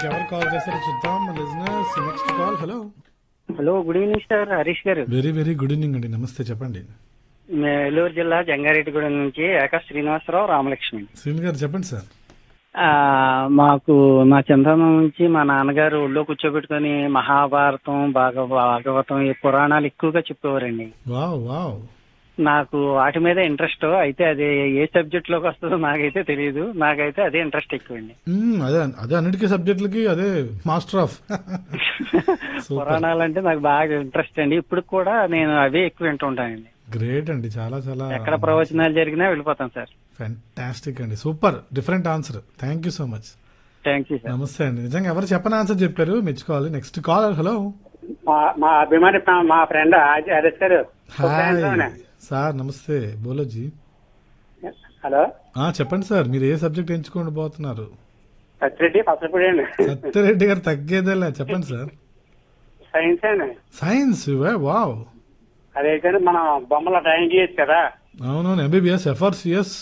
ఇంకెవరు కాల్ చేస్తారో చూద్దాం listeners next call hello hello good evening sir Harish garu very very good evening అండి నమస్తే చెప్పండి మేము ఏలూరు జిల్లా జంగారెడ్డిగూడెం నుంచి ఏక శ్రీనివాసరావు రామలక్ష్మి శ్రీని గారు చెప్పండి సార్ ఆ, మాకు మా చందనం నుంచి మా నాన్నగారు ఒళ్ళో కూర్చోబెట్టుకొని మహాభారతం భాగ భాగవతం ఈ పురాణాలు ఎక్కువగా చెప్పేవారండి వావ్ వావ్ నాకు వాటి మీద ఇంట్రెస్ట్ అయితే అది ఏ సబ్జెక్ట్ లోకి వస్తుందో నాకైతే తెలియదు నాకైతే అదే ఇంట్రెస్ట్ ఎక్కువండి మ్మ్, అదే అదే అన్నిటికీ సబ్జెక్టులకి అదే మాస్టర్ ఆఫ్ సూపర్ పురాణాలు అంటే నాకు బాగా ఇంట్రెస్ట్ అండి ఇప్పుడు కూడా నేను అవే ఎక్కువ వింటూ ఉంటానండి గ్రేట్ అండి చాలా చాలా ఎక్కడ ప్రవచనాలు జరిగినా వెళ్ళిపోతాను సార్ ఫ్యాంటాస్టిక్ అండి super different answer thank you so much thank you sir నమస్తే అండి నిజంగా ఎవరు చెప్పని ఆన్సర్ చెప్పారు మెచ్చుకోవాలి నెక్స్ట్ కాల్ హలో మా మా అభిమాని ఫ్రె- మా ఫ్రెండ్ హరీష్ గారు హాయ్ సార్ నమస్తే బోలోజీ హలో ఆ చెప్పండి సార్ మీరు ఏ సబ్జెక్ట్ ఎంచుకోండి పోతున్నారు సత్యరెడ్డి పసపూడి అండి సత్యరెడ్డి గారు తగ్గేదేలే చెప్పండి సార్ సైన్స్ అండి సైన్స్ వావ్ అదైతే మనం బొమ్మల డ్రాయింగ్ చేయొచ్చు కదా అవునవును ఎంబీబీఎస్ ఎఫ్ఆర్సిఎస్